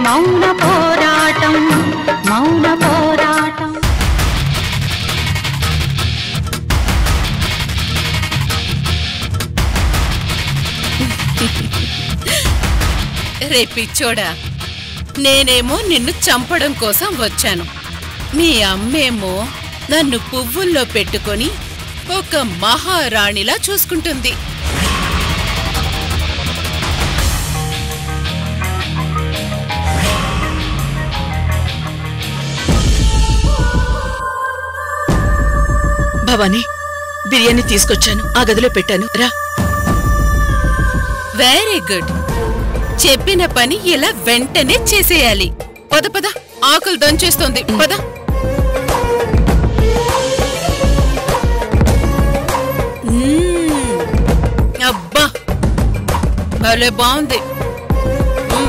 మౌన పోరాటం మౌన పోరాటం రే పిచ్చోడా నేనేమో నిన్ను చంపడం కోసం వచ్చాను మీ అమ్మేమో నన్ను పువ్వుల్లో పెట్టుకొని ఒక మహారాణిలా చూసుకుంటుంది భవానీ బిర్యానీ తీసుకొచ్చాను ఆ గదిలో పెట్టాను రా వెరీ గుడ్ చెప్పిన పని ఇలా వెంటనే చేసేయాలి పద పద ఆకులు దంచేస్తోంది పద మ్మ్. అబ్బా భలే బాగుంది మ్మ్.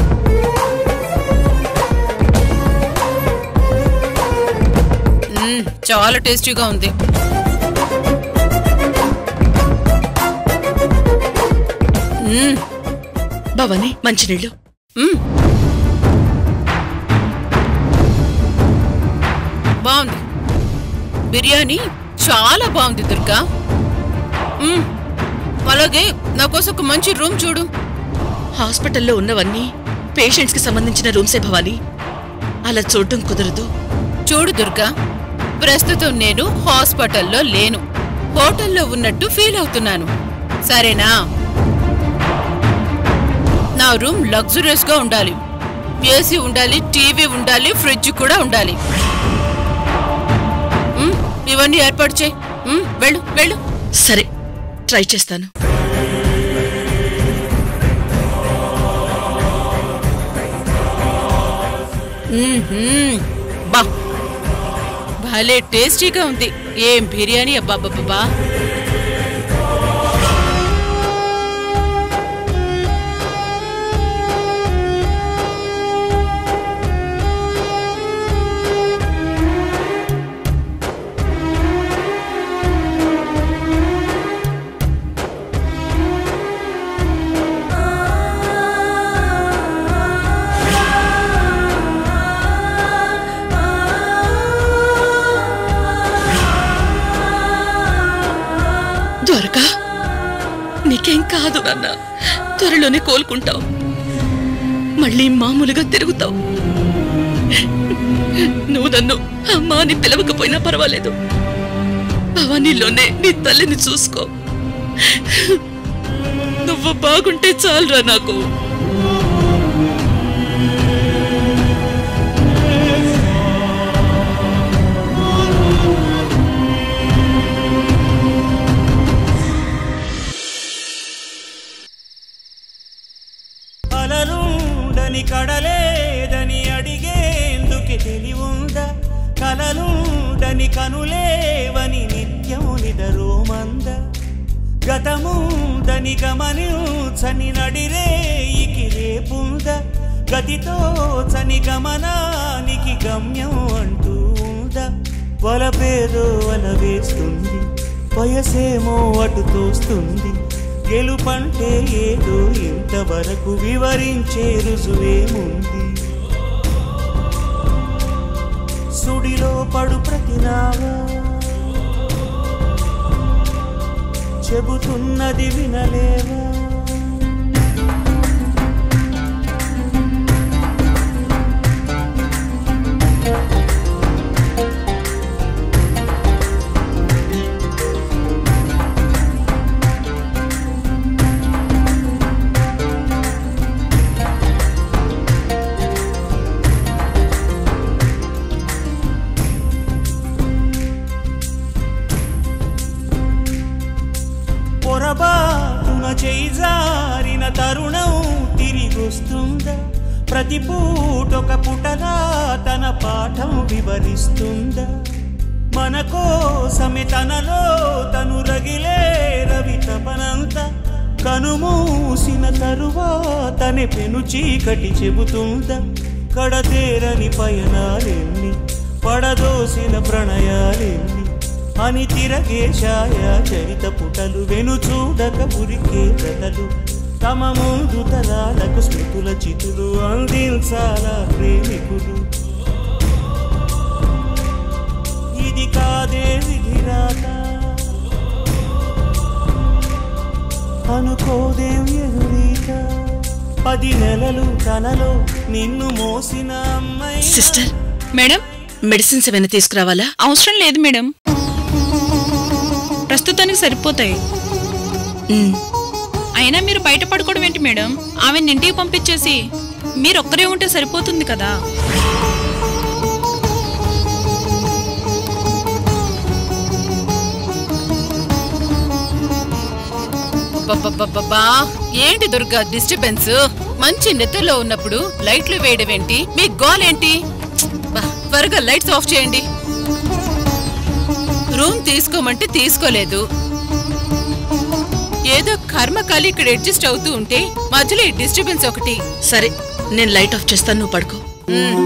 మ్మ్, చాలా టేస్టీగా ఉంది మ్మ్. భవానీ మంచినీళ్ళు మ్మ్. బాగుంది బిర్యానీ చాలా బాగుంది దుర్గా మ్మ్. అలాగే నా కోసం ఒక మంచి రూమ్ చూడు హాస్పిటల్లో ఉన్నవన్నీ పేషెంట్స్ కి సంబంధించిన రూమ్సే భవానీ అలా చూడటం కుదరదు చూడు దుర్గా ప్రస్తుతం నేను హాస్పిటల్లో లేను హోటల్లో ఉన్నట్టు ఫీల్ అవుతున్నాను సరేనా నా రూమ్ లగ్జరియస్ గా ఉండాలి ఏసీ ఉండాలి టీవీ ఉండాలి ఫ్రిడ్జ్ కూడా ఉండాలి మ్మ్, ఇవన్నీ ఏర్పాటు చేయి మ్మ్, వెళ్ళు వెళ్ళు సరే ట్రై చేస్తాను మ్మ్హ్మ్. బా భలే టేస్టీగా ఉంది ఏం బిర్యానీ అబ్బాబ్బాబ్బా ద్వారకా నీకేం కాదు నాన్న త్వరలోనే కోలుకుంటావు మళ్ళీ మామూలుగా తిరుగుతావు నువ్వు నన్ను అమ్మా అని పిలవకపోయినా పర్వాలేదు భవానీలోనే నీ తల్లిని చూసుకో నువ్వు బాగుంటే చాలురా నాకు అలలుండని కడలేదని అడిగేందుకు తెలివుందా కలలుండని కనులేవని నిత్యం నిదరోమంద గతముందని గమనించని నడిరేయికి రేపుందా గతితో చని గమనానికి గమ్యం అంటూ ఉందా వలపేదో వల వేస్తుంది వయసేమో అటు తోస్తుంది గెలుపంటే ఏదో ఇంతవరకు వివరించే రుజువేముంది సుడిలో పడు ప్రతినావా చెబుతున్నది వినలేవా పొరబాటున చేయి జారిన తరుణం తిరిగొస్తుందా ప్రతి పూటొక పుటలా తన పాఠం వివరిస్తుందా మన కోసమే తనలో తను రగిలే రవి తపనంత కనుమూసిన తరువాతనే పెను చీకటి చెబుతుందా కడతేరని పయనాలెన్ని పడదోసిన ప్రణయాలెన్ని అని తిరగే ఛాయ చరిత పుటలు వెను చూడక పురికే కథలు తమ ముందు తరాలకు స్మృతుల చితులు అందించాల ప్రేమికులు ఇది కాదే విధిరాత అనుకోదేం ఎదురీత పది నెలలు తనలో నిన్ను మోసిన అమ్మాయి సిస్టర్ మేడం మెడిసిన్స్ ఏమైనా తీసుకురావాలా అవసరం లేదు మేడం ప్రస్తుతానికి సరిపోతాయి ఉమ్, అయినా మీరు బయట పడుకోవడం ఏంటి మేడం ఆమెను ఇంటికి పంపించేసి మీరు ఒక్కరే ఉంటే సరిపోతుంది కదా అబ్బబ్బబ్బబ్బా ఏంటి దుర్గా డిస్టర్బెన్స్ మంచి నిద్రలో ఉన్నప్పుడు లైట్లు వేయడమేంటి మీ గోల్ ఏంటి బా, త్వరగా లైట్స్ ఆఫ్ చేయండి రూమ్ తీసుకోమంటే తీసుకోలేదు ఏదో కర్మకాలి ఇక్కడ అడ్జస్ట్ అవుతూ ఉంటే మధ్యలో ఈ డిస్టర్బెన్స్ ఒకటి సరే నేను లైట్ ఆఫ్ చేస్తాను నువ్వు పడుకో మ్,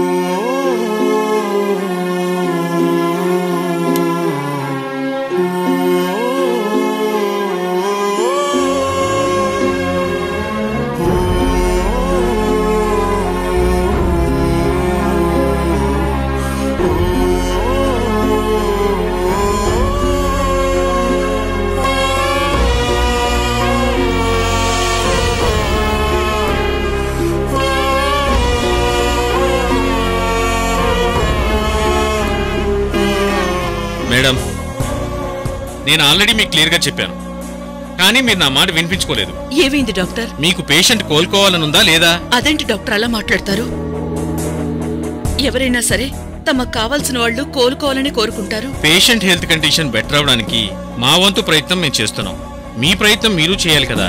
మేడం నేను ఆల్రెడీ మీకు క్లియర్గా చెప్పాను కానీ మీరు నా మాట వినిపించుకోలేదు ఏమైంది డాక్టర్ మీకు పేషెంట్ కోలుకోవాలనుందా లేదా అదేంటి డాక్టర్ అలా మాట్లాడతారు ఎవరైనా సరే తమకు కావాల్సిన వాళ్ళు కోలుకోవాలని కోరుకుంటారు పేషెంట్ హెల్త్ కండిషన్ బెటర్ అవడానికి మా వంతు ప్రయత్నం మేము చేస్తున్నాం మీ ప్రయత్నం మీరు చేయాలి కదా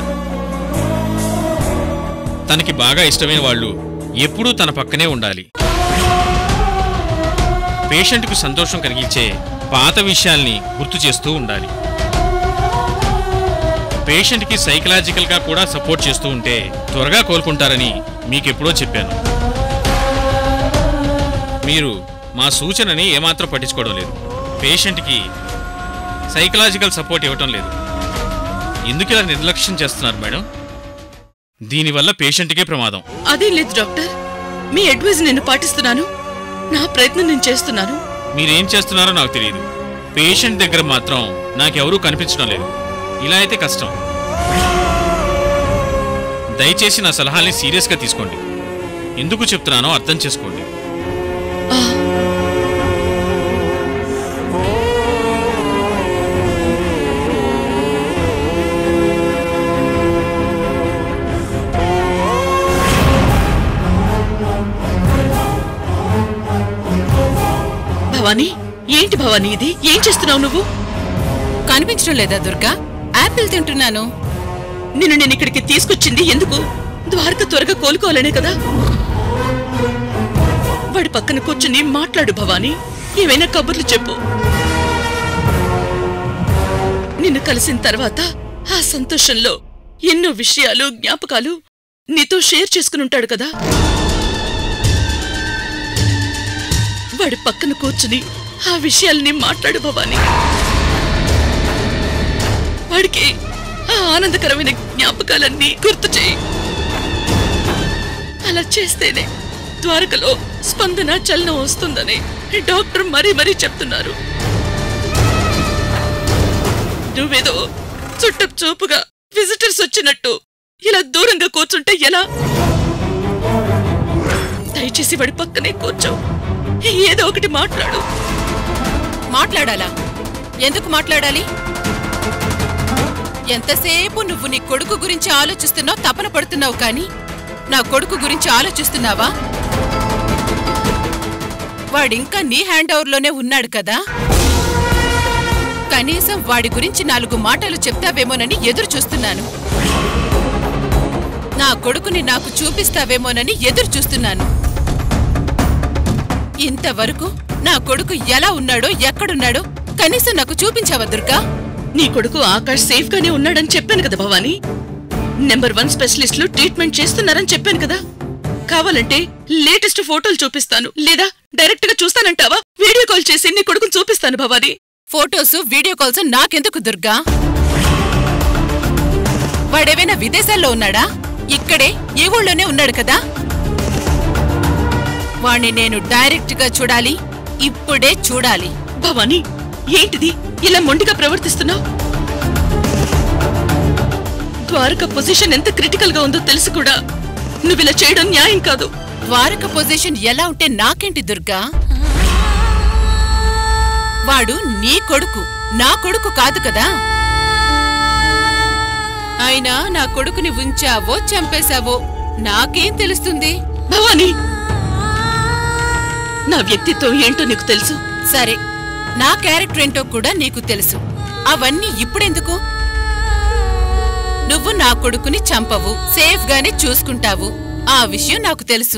తనకి బాగా ఇష్టమైన వాళ్ళు ఎప్పుడూ తన పక్కనే ఉండాలి పేషెంట్కు సంతోషం కలిగించే పాత విషయాల్ని గుర్తు చేస్తూ ఉండాలి పేషెంట్కి సైకలాజికల్గా కూడా సపోర్ట్ చేస్తూ ఉంటే త్వరగా కోలుకుంటారని మీకెప్పుడో చెప్పాను మీరు మా సూచనని ఏమాత్రం పట్టించుకోవడం లేదు పేషెంట్కి సైకలాజికల్ సపోర్ట్ ఇవ్వటం లేదు ఎందుకు ఇలా నిర్లక్ష్యం చేస్తున్నారు మేడం దీనివల్ల పేషెంట్కే ప్రమాదం అదేం లేదు డాక్టర్ మీ అడ్వైజ్ నేను పాటిస్తున్నాను నా ప్రయత్నం నేను చేస్తున్నాను మీరేం చేస్తున్నారో నాకు తెలియదు పేషెంట్ దగ్గర మాత్రం నాకెవరూ కనిపించడం లేదు ఇలా అయితే కష్టం దయచేసి నా సలహాల్ని సీరియస్గా తీసుకోండి ఎందుకు చెప్తున్నానో అర్థం చేసుకోండి ఆ, భవానీ ఏంటి భవానీ ఇది ఏం చేస్తున్నావు నువ్వు కనిపించడం లేదా దుర్గా యాపిల్ తింటున్నాను నిన్ను నేను ఇక్కడికి తీసుకొచ్చింది ఎందుకు ద్వారక త్వరగా కోలుకోవాలనే కదా వాడి పక్కన కూర్చుని మాట్లాడు భవానీ ఏమైనా కబుర్లు చెప్పు నిన్ను కలిసిన తర్వాత ఆ సంతోషంలో ఎన్నో విషయాలు జ్ఞాపకాలు నీతో షేర్ చేసుకుని ఉంటాడు కదా వాడి పక్కన కూర్చుని ఆ విషయాల్ని మాట్లాడు భవానీ వాడికి ఆ ఆనందకరమైన జ్ఞాపకాలన్నీ గుర్తు చేయి అలా చేస్తేనే ద్వారకలో స్పందన చలనం వస్తుందని డాక్టర్ మరీ మరీ చెప్తున్నారు నువ్వేదో చుట్టపు చూపుగా విజిటర్స్ వచ్చినట్టు ఇలా దూరంగా కూర్చుంటే ఎలా దయచేసి వాడి పక్కనే కూర్చో ఏదో ఒకటి మాట్లాడు మాట్లాడాలా ఎందుకు మాట్లాడాలి ఎంతసేపు నువ్వు నీ కొడుకు గురించి ఆలోచిస్తున్నావు తపన పడుతున్నావు కానీ నా కొడుకు గురించి ఆలోచిస్తున్నావా వాడింకా నీ హ్యాండ్ ఓవర్లోనే ఉన్నాడు కదా కనీసం వాడి గురించి నాలుగు మాటలు చెప్తావేమోనని ఎదురు చూస్తున్నాను నా కొడుకుని నాకు చూపిస్తావేమోనని ఎదురు చూస్తున్నాను ఇంతవరకు నా కొడుకు ఎలా ఉన్నాడో ఎక్కడున్నాడో కనీసం నాకు చూపించావా దుర్గా నీ కొడుకు ఆకాష్ సేఫ్ గానే ఉన్నాడని చెప్పాను కదా భవానీ నెంబర్ వన్ స్పెషలిస్టులు ట్రీట్మెంట్ చేస్తున్నారని చెప్పాను కదా కావాలంటే లేటెస్ట్ ఫోటోలు చూపిస్తాను లేదా డైరెక్ట్ గా చూస్తానంటావా వీడియో కాల్ చేసి నీ కొడుకుని చూపిస్తాను భవానీ ఫోటోస్ వీడియో కాల్స్ నాకెందుకు దుర్గా వాడేమైనా విదేశాల్లో ఉన్నాడా ఇక్కడే ఈ ఊళ్ళోనే ఉన్నాడు కదా వాణ్ణి నేను డైరెక్ట్ గా చూడాలి ఇప్పుడే చూడాలి భవానీ ఏంటిది ఇలా మొండిగా ప్రవర్తిస్తున్నావు ద్వారక పొజిషన్ ఎంత క్రిటికల్ గా ఉందో తెలుసు కూడా నువ్వు ఇలా చేయడం న్యాయం కాదు ద్వారక పొజిషన్ ఎలా ఉంటే నాకేంటి దుర్గా వాడు నీ కొడుకు నా కొడుకు కాదు కదా అయినా నా కొడుకుని ఉంచావో చంపేశావో నాకేం తెలుస్తుంది భవానీ నా వ్యక్తిత్వం ఏంటో నీకు తెలుసు సరే నా క్యారెక్టర్ ఏంటో కూడా నీకు తెలుసు అవన్నీ ఇప్పుడెందుకు నువ్వు నా కొడుకుని చంపవు సేఫ్ గానే చూసుకుంటావు ఆ విషయం నాకు తెలుసు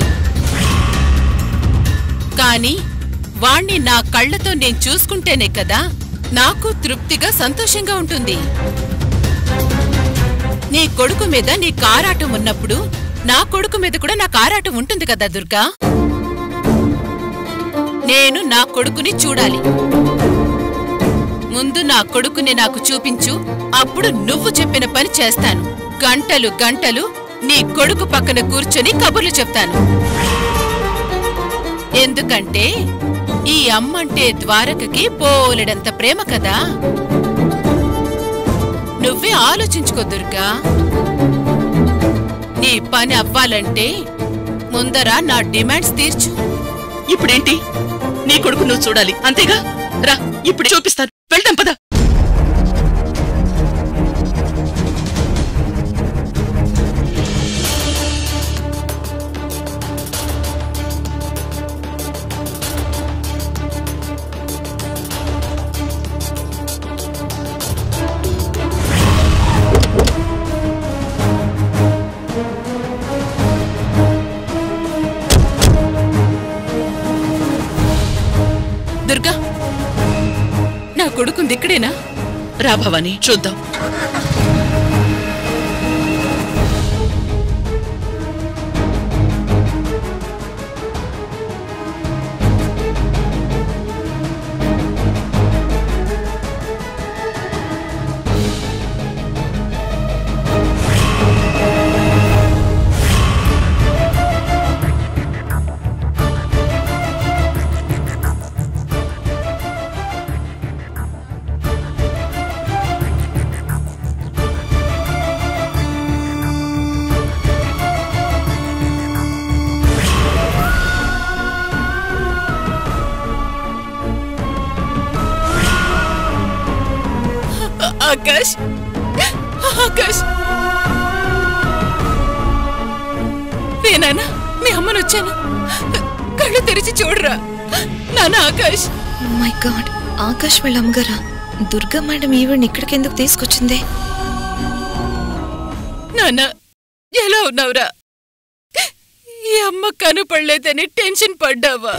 కానీ వాణ్ణి నా కళ్ళతో నేను చూసుకుంటేనే కదా నాకు తృప్తిగా సంతోషంగా ఉంటుంది నీ కొడుకు మీద నీ కారాటం ఉన్నప్పుడు నా కొడుకు మీద కూడా నా కారాటం ఉంటుంది కదా దుర్గా నేను నా కొడుకుని చూడాలి ముందు నా కొడుకుని నాకు చూపించు అప్పుడు నువ్వు చెప్పిన పని చేస్తాను గంటలు గంటలు నీ కొడుకు పక్కన కూర్చొని కబుర్లు చెప్తాను ఎందుకంటే ఈ అమ్మంటే ద్వారకకి పోలెడంత ప్రేమ కదా నువ్వే ఆలోచించుకో దుర్గా నీ పని అవ్వాలంటే ముందర నా డిమాండ్స్ తీర్చు ఇప్పుడేంటి నీ కొడుకు నువ్వు చూడాలి అంతేగా రా ఇప్పుడు చూపిస్తాను వెళ్దాం పద దుర్గా నా కొడుకుంది ఇక్కడేనా రా భవానీ చూద్దాం ఆకాష్ ఆకాష్ నేనానా మీ అమ్మను వచ్చాను కళ్ళు తెరిచి చూడరా నాన్న ఆకాష్ మై గాడ్ ఆకాష్ వాళ్ళ అమ్మగారా దుర్గా మేడం ఈవిడ్ని ఇక్కడికి ఎందుకు తీసుకొచ్చింది నాన్న ఎలా ఉన్నావురా ఈ అమ్మ కనుపడలేదని టెన్షన్ పడ్డావా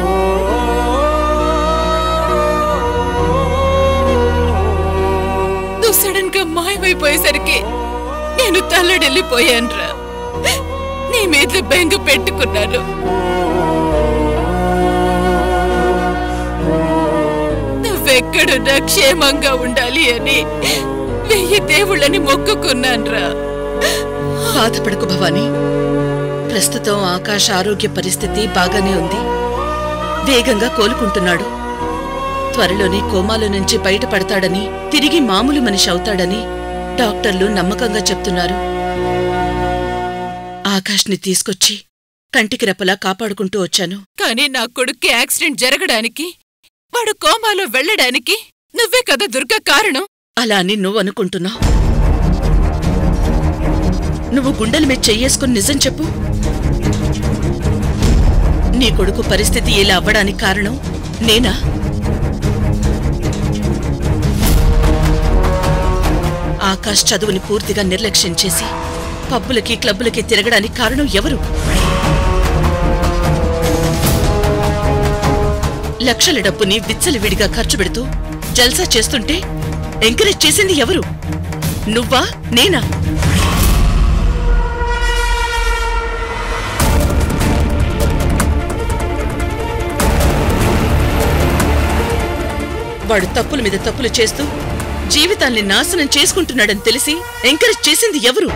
నువ్వు సడన్ గా మాయమైపోయేసరికి నేను తల్లడెళ్ళిపోయానురా నీ మీద బెంగ పెట్టుకున్నాను నువ్వెక్కడున్నా క్షేమంగా ఉండాలి అని వెయ్యి దేవుళ్ళని మొక్కుకున్నాన్రా బాధపడకు భవానీ ప్రస్తుతం ఆకాశ ఆరోగ్య పరిస్థితి బాగానే ఉంది వేగంగా కోలుకుంటున్నాడు త్వరలోనే కోమాలో నుంచి బయటపడతాడని తిరిగి మామూలు మనిషి అవుతాడని డాక్టర్లు నమ్మకంగా చెప్తున్నారు ఆకాష్ని తీసుకొచ్చి కంటికి రెప్పలా కాపాడుకుంటూ వచ్చాను కానీ నా కొడుక్కి యాక్సిడెంట్ జరగడానికి వాడు కోమాలో వెళ్ళడానికి నువ్వే కదా దుర్గా కారణం అలా అని నువ్వు అనుకుంటున్నావు నువ్వు గుండెల మీద చెయ్యేసుకుని నిజం చెప్పు నీ కొడుకు పరిస్థితి ఇలా అవ్వడానికి కారణం నేనా ఆకాష్ చదువుని పూర్తిగా నిర్లక్ష్యం చేసి పబ్బులకి క్లబ్బులకి తిరగడానికి కారణం ఎవరు లక్షల డబ్బుని విచ్చలవిడిగా ఖర్చు పెడుతూ జల్సా చేస్తుంటే ఎంకరేజ్ చేసింది ఎవరు నువ్వా నేనా వాడు తప్పుల మీద తప్పులు చేస్తూ జీవితాల్ని నాశనం చేసుకుంటున్నాడని తెలిసి ఎంకరేజ్ చేసింది ఎవరు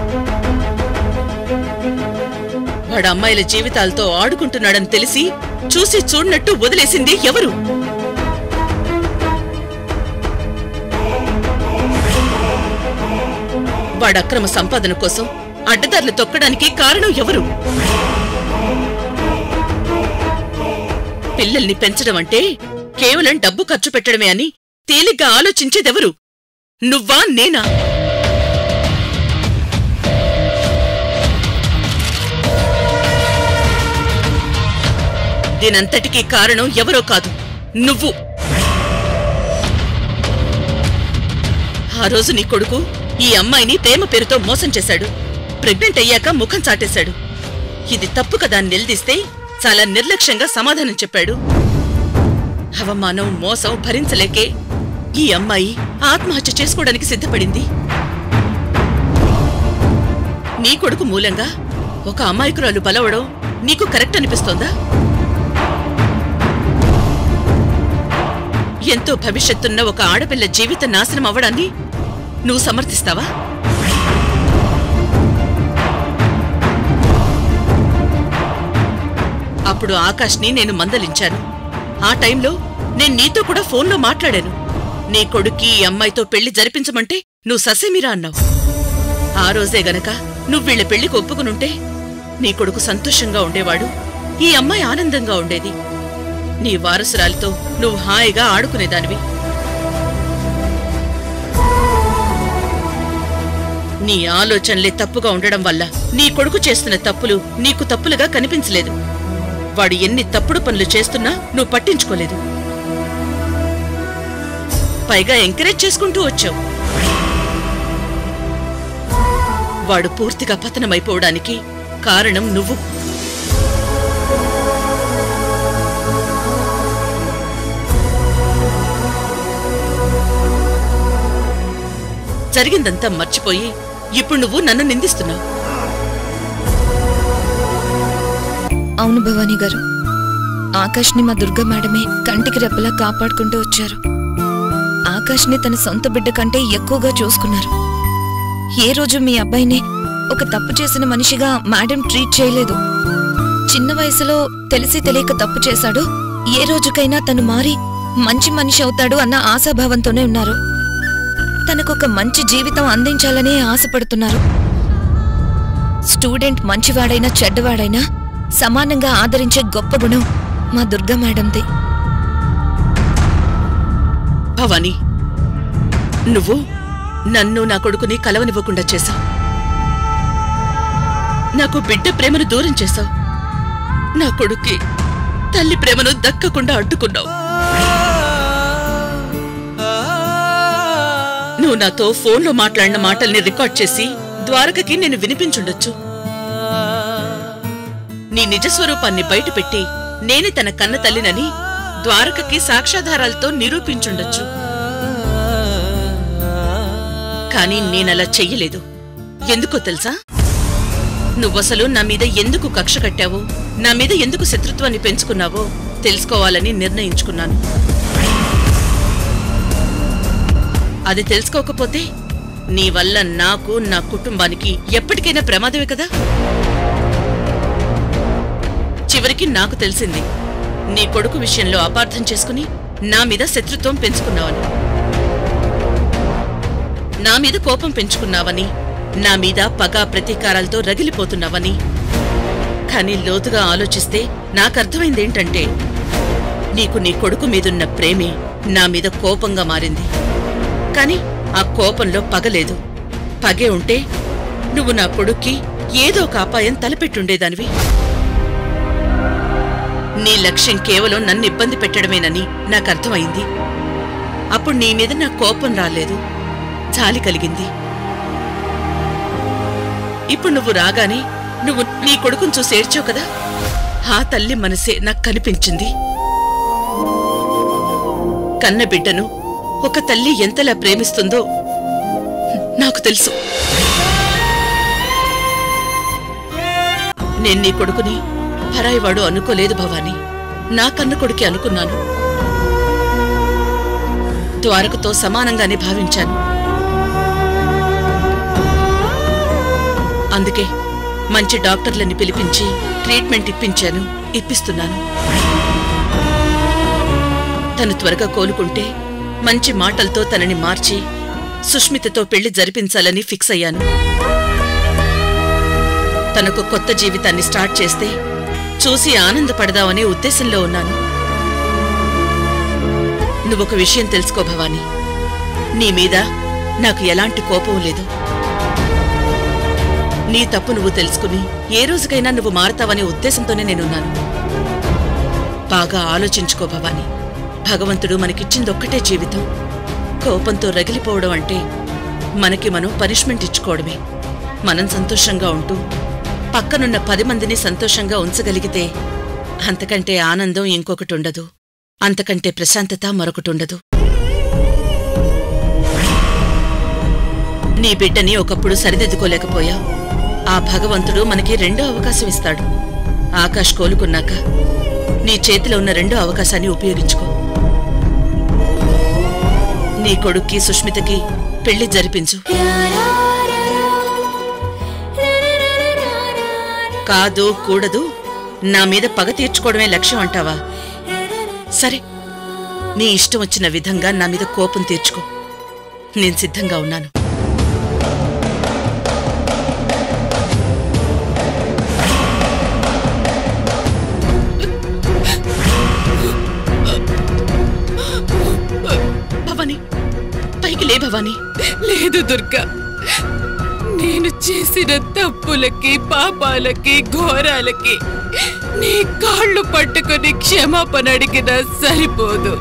వాడు అమ్మాయిల జీవితాలతో ఆడుకుంటున్నాడని తెలిసి చూసి చూడనట్టు వదిలేసింది ఎవరు వాడు అక్రమ సంపాదన కోసం అడ్డదారులు తొక్కడానికి కారణం ఎవరు పిల్లల్ని పెంచడం అంటే కేవలం డబ్బు ఖర్చు పెట్టడమే అని తేలిగ్గా ఆలోచించేదెవరు నువ్వా నేనా దీనంతటికీ కారణం ఎవరో కాదు నువ్వు ఆ రోజు నీ కొడుకు ఈ అమ్మాయిని ప్రేమ పేరుతో మోసం చేశాడు ప్రెగ్నెంట్ అయ్యాక ముఖం చాటేశాడు ఇది తప్పు కదా అని నిలదీస్తే చాలా నిర్లక్ష్యంగా సమాధానం చెప్పాడు అవమానం మోసం భరించలేకే ఈ అమ్మాయి ఆత్మహత్య చేసుకోవడానికి సిద్ధపడింది నీ కొడుకు మూలంగా ఒక అమాయకురాలు బలవడం నీకు కరెక్ట్ అనిపిస్తోందా ఎంతో భవిష్యత్తున్న ఒక ఆడపిల్ల జీవిత నాశనం అవ్వడాన్ని నువ్వు సమర్థిస్తావా అప్పుడు ఆకాష్ని నేను మందలించాను ఆ టైంలో నేను నీతో కూడా ఫోన్లో మాట్లాడాను నీ కొడుక్కి ఈ అమ్మాయితో పెళ్లి జరిపించమంటే నువ్వు ససేమిరా అన్నావు ఆ రోజే గనక నువ్వు వీళ్ళ పెళ్లికి ఒప్పుకునుంటే నీ కొడుకు సంతోషంగా ఉండేవాడు ఈ అమ్మాయి ఆనందంగా ఉండేది నీ వారసురాలితో నువ్వు హాయిగా ఆడుకునేదానివి నీ ఆలోచనలే తప్పుగా ఉండడం వల్ల నీ కొడుకు చేస్తున్న తప్పులు నీకు తప్పులుగా కనిపించలేదు వాడు ఎన్ని తప్పుడు పనులు చేస్తున్నా నువ్వు పట్టించుకోలేదు పైగా ఎంకరేజ్ చేసుకుంటూ వచ్చావు వాడు పూర్తిగా పతనమైపోవడానికి కారణం నువ్వు జరిగిందంతా మర్చిపోయి ఇప్పుడు నువ్వు నన్ను నిందిస్తున్నావు అవును భవానీ గారు ఆకాష్ని మా దుర్గా మేడమే కంటికి రెప్పలా కాపాడుకుంటూ వచ్చారు ఆకాష్ని తన సొంత బిడ్డ కంటే ఎక్కువగా చూసుకున్నారు ఏ రోజు మీ అబ్బాయిని ఒక తప్పు చేసిన మనిషిగా మేడం ట్రీట్ చేయలేదు చిన్న వయసులో తెలిసి తెలియక తప్పు చేశాడు ఏ రోజుకైనా తను మారి మంచి మనిషి అవుతాడు అన్న ఆశాభావంతోనే ఉన్నారు తనకొక మంచి జీవితం అందించాలనే ఆశపడుతున్నారు స్టూడెంట్ మంచివాడైనా చెడ్డవాడైనా సమానంగా ఆదరించే గొప్ప గుణం మా దుర్గా మేడంది భవానీ నువ్వు నన్ను నా కొడుకుని కలవనివ్వకుండా చేశావు నాకు బిడ్డ ప్రేమను దూరం చేశావు నా కొడుక్కి తల్లి ప్రేమను దక్కకుండా అడ్డుకున్నావు నువ్వు నాతో ఫోన్లో మాట్లాడిన మాటల్ని రికార్డ్ చేసి ద్వారకకి నేను వినిపించుండొచ్చు నీ నిజస్వరూపాన్ని బయటపెట్టి నేనే తన కన్న తల్లినని ద్వారకకి సాక్ష్యాధారాలతో నిరూపించుండొచ్చు కానీ నేనలా చెయ్యలేదు ఎందుకో తెలుసా నువ్వసలు నా మీద ఎందుకు కక్ష కట్టావో నా మీద ఎందుకు శత్రుత్వాన్ని పెంచుకున్నావో తెలుసుకోవాలని నిర్ణయించుకున్నాను అది తెలుసుకోకపోతే నీ వల్ల నాకు నా కుటుంబానికి ఎప్పటికైనా ప్రమాదమే కదా చివరికి నాకు తెలిసింది నీ కొడుకు విషయంలో అపార్థం చేసుకుని నా మీద శత్రుత్వం పెంచుకున్నావని నా మీద కోపం పెంచుకున్నావని నా మీద పగ ప్రతీకారాలతో రగిలిపోతున్నావని కానీ లోతుగా ఆలోచిస్తే నాకర్థమైందేంటంటే నీకు నీ కొడుకు మీదున్న ప్రేమే నా మీద కోపంగా మారింది కాని ఆ కోపంలో పగలేదు పగే ఉంటే నువ్వు నా కొడుక్కి ఏదో ఒక అపాయం తలపెట్టుండేదానివి నీ లక్ష్యం కేవలం నన్ను ఇబ్బంది పెట్టడమేనని నాకు అర్థమైంది అప్పుడు నీ మీద నా కోపం రాలేదు జాలి కలిగింది ఇప్పుడు నువ్వు రాగానే నువ్వు నీ కొడుకును చూసి ఏడ్చావు కదా ఆ తల్లి మనసే నాకు కనిపించింది కన్న బిడ్డను ఒక తల్లి ఎంతలా ప్రేమిస్తుందో నాకు తెలుసు నేను నీ కొడుకుని పరాయివాడు అనుకోలేదు భవానీ నా కన్న కొడుకే అనుకున్నాను ద్వారకతో సమానంగానే భావించాను అందుకే మంచి డాక్టర్లని పిలిపించి ట్రీట్మెంట్ ఇప్పించాను ఇప్పిస్తున్నాను తను త్వరగా కోలుకుంటే మంచి మాటలతో తనని మార్చి సుష్మితతో పెళ్లి జరిపించాలని ఫిక్స్ అయ్యాను తనకు కొత్త జీవితాన్ని స్టార్ట్ చేస్తే చూసి ఆనందపడదామనే ఉద్దేశంలో ఉన్నాను నువ్వొక విషయం తెలుసుకో భవానీ నీ మీద నాకు ఎలాంటి కోపం లేదు నీ తప్పు నువ్వు తెలుసుకుని ఏ రోజుకైనా నువ్వు మారతావనే ఉద్దేశంతోనే నేనున్నాను బాగా ఆలోచించుకో భవానీ భగవంతుడు మనకిచ్చిందొక్కటే జీవితం కోపంతో రగిలిపోవడం అంటే మనకి మనం పనిష్మెంట్ ఇచ్చుకోవడమే మనం సంతోషంగా ఉంటూ పక్కనున్న పది మందిని సంతోషంగా ఉంచగలిగితే అంతకంటే ఆనందం ఇంకొకటి ఉండదు అంతకంటే ప్రశాంతత మరొకటి ఉండదు నీ బిడ్డని ఒకప్పుడు సరిదిద్దుకోలేకపోయావు ఆ భగవంతుడు మనకి రెండో అవకాశం ఇస్తాడు ఆకాష్ కోలుకున్నాక నీ చేతిలో ఉన్న రెండో అవకాశాన్ని ఉపయోగించుకో నీ కొడుక్కి సుష్మితకి పెళ్లి జరిపించు కాదు కూడదు నా మీద పగ తీర్చుకోవడమే లక్ష్యం అంటావా సరే నీ ఇష్టం వచ్చిన విధంగా నా మీద కోపం తీర్చుకో నేను సిద్ధంగా ఉన్నాను భవానీ పైకి లే భవానీ లేదు దుర్గా నేను చేసిన తప్పులకి పాపాలకి ఘోరాలకి నీ కాళ్ళు పట్టుకొని క్షమాపణ అడిగినా సరిపోదు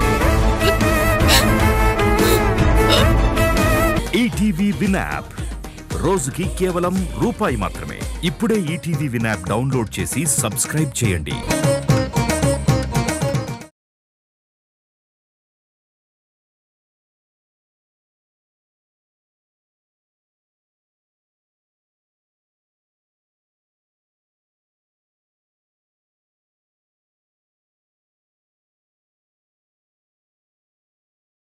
ఈటీవీ విన్ యాప్ రోజుకి కేవలం రూపాయి మాత్రమే ఇప్పుడే ఈటీవీ విన్ యాప్ డౌన్లోడ్ చేసి సబ్స్క్రైబ్ చేయండి